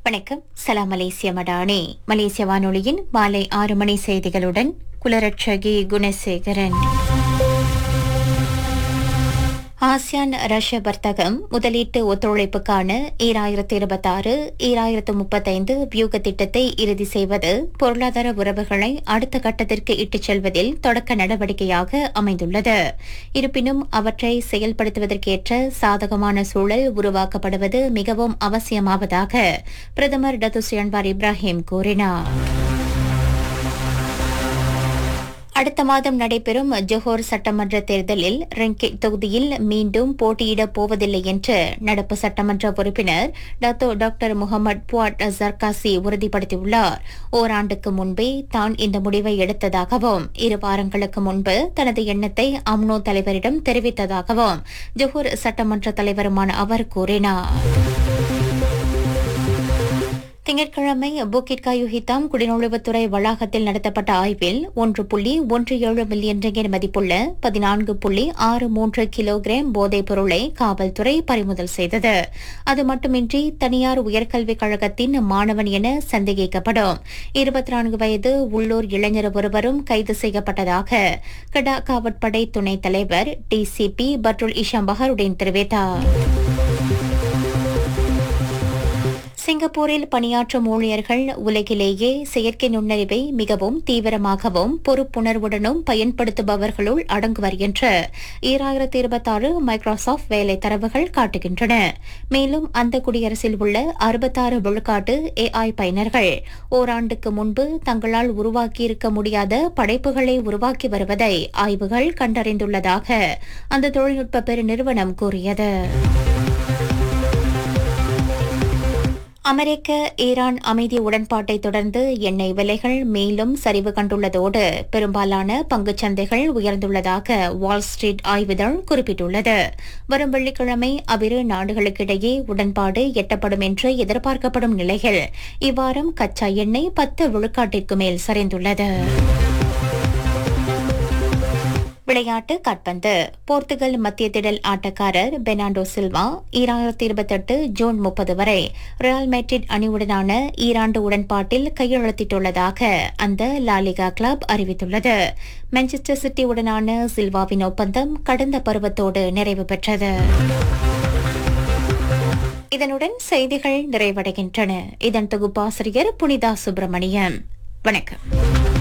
வணக்கம் சலாம் மலேசிய மடானே மலேசிய வானொலியின் மாலை ஆறு மணி செய்திகளுடன் குலரட்சகி குணசேகரன் ஆசியான் ரஷ்ய வர்த்தகம் முதலீட்டு ஒத்துழைப்புக்கான ஈராயிரத்து இருபத்தாறு ஈராயிரத்து முப்பத்தைந்து வியூக திட்டத்தை இறுதி செய்வது பொருளாதார உறவுகளை அடுத்த கட்டத்திற்கு இட்டுச் செல்வதில் தொடக்க நடவடிக்கையாக அமைந்துள்ளது இருப்பினும் அவற்றை செயல்படுத்துவதற்கேற்ற சாதகமான சூழல் உருவாக்கப்படுவது மிகவும் அவசியமாவதாக பிரதமர் டத்துஸ் அன்வார் இப்ராஹிம் கூறினார் அடுத்த மாதம் நடைபெறும் ஜொஹோர் சட்டமன்ற தேர்தலில் ரெங்கிட் தொகுதியில் மீண்டும் போட்டியிடப் போவதில்லை என்று நடப்பு சட்டமன்ற உறுப்பினர் Dato doctor Mohamad Fuad Zarkashi உறுதிப்படுத்தியுள்ளார் ஓராண்டுக்கு முன்பே தான் இந்த முடிவை எடுத்ததாகவும் இரு வாரங்களுக்கு முன்பு தனது எண்ணத்தை அம்னோ தலைவரிடம் தெரிவித்ததாகவும் ஜொஹோர் சட்டமன்ற தலைவருமான அவர் கூறினார் திங்கட்கிழமை புக்கிட் காயுஹித்தாம் குடிநுழைவுத்துறை வளாகத்தில் நடத்தப்பட்ட ஆய்வில் ஒன்று புள்ளி ஒன்று ஏழு மில்லியன் ரிங்கெட் மதிப்புள்ள பதினான்கு புள்ளி ஆறு மூன்று கிலோகிராம் போதைப் பொருளை காவல்துறை பறிமுதல் செய்தது அது மட்டுமின்றி தனியார் உயர்கல்விக் கழகத்தின் மாணவன் என சந்தேகிக்கப்படும் இருபத்தி நான்கு வயது உள்ளூர் இளைஞர் ஒருவரும் கைது செய்யப்பட்டதாக கடா காவற்படை துணைத் தலைவர் டிசிபி பட்ருல் இஷாம் பஹருடன் தெரிவித்தார் சிங்கப்பூரில் பணியாற்றும் ஊழியர்கள் உலகிலேயே செயற்கை நுண்ணறிவை மிகவும் தீவிரமாகவும் பொறுப்புணர்வுடனும் பயன்படுத்துபவர்களுள் அடங்குவர் என்று ஈராயிரத்தி இருபத்தாறு மைக்ரோசாஃப்ட் வேலை தரவுகள் காட்டுகின்றன மேலும் அந்த குடியரசில் உள்ள அறுபத்தாறு விழுக்காட்டு ஏஐ பயனர்கள் ஓராண்டுக்கு முன்பு தங்களால் உருவாக்கியிருக்க முடியாத படைப்புகளை உருவாக்கி வருவதை ஆய்வுகள் கண்டறிந்துள்ளதாக அந்த தொழில்நுட்ப பெருநிறுவனம் கூறியது அமெரிக்க ஈரான் அமைதி உடன்பாட்டை தொடர்ந்து எண்ணெய் விலைகள் மேலும் சரிவு கண்டுள்ளதோடு பெரும்பாலான பங்குச் சந்தைகள் உயர்ந்துள்ளதாக வால் ஸ்ட்ரீட் ஆய்விதழ் குறிப்பிட்டுள்ளது வரும் வெள்ளிக்கிழமை அவ்விரு நாடுகளுக்கிடையே உடன்பாடு எட்டப்படும் என்று எதிர்பார்க்கப்படும் நிலையில் இவ்வாரம் கச்சா எண்ணெய் பத்து விழுக்காட்டிற்கு மேல் சரிந்துள்ளது விளையாட்டு காட்பந்து போர்த்துகல் மத்திய திடல் ஆட்டக்காரர் பெர்னாண்டோ சில்வா ஈராயிரத்தி இருபத்தெட்டு ஜூன் முப்பது வரை ரியல் மேட்ரிட் அணியுடனான ஈராண்டு உடன்பாட்டில் கையெழுத்திட்டுள்ளதாக அந்த லாலிகா கிளப் அறிவித்துள்ளது மான்செஸ்டர் சிட்டி உடனான சில்வாவின் ஒப்பந்தம் கடந்த பருவத்தோடு நிறைவு பெற்றது இதனுடன் செய்திகள் நிறைவடைகின்றன இதன் தொகுப்பாசிரியர் புனிதா சுப்பிரமணியம் வணக்கம்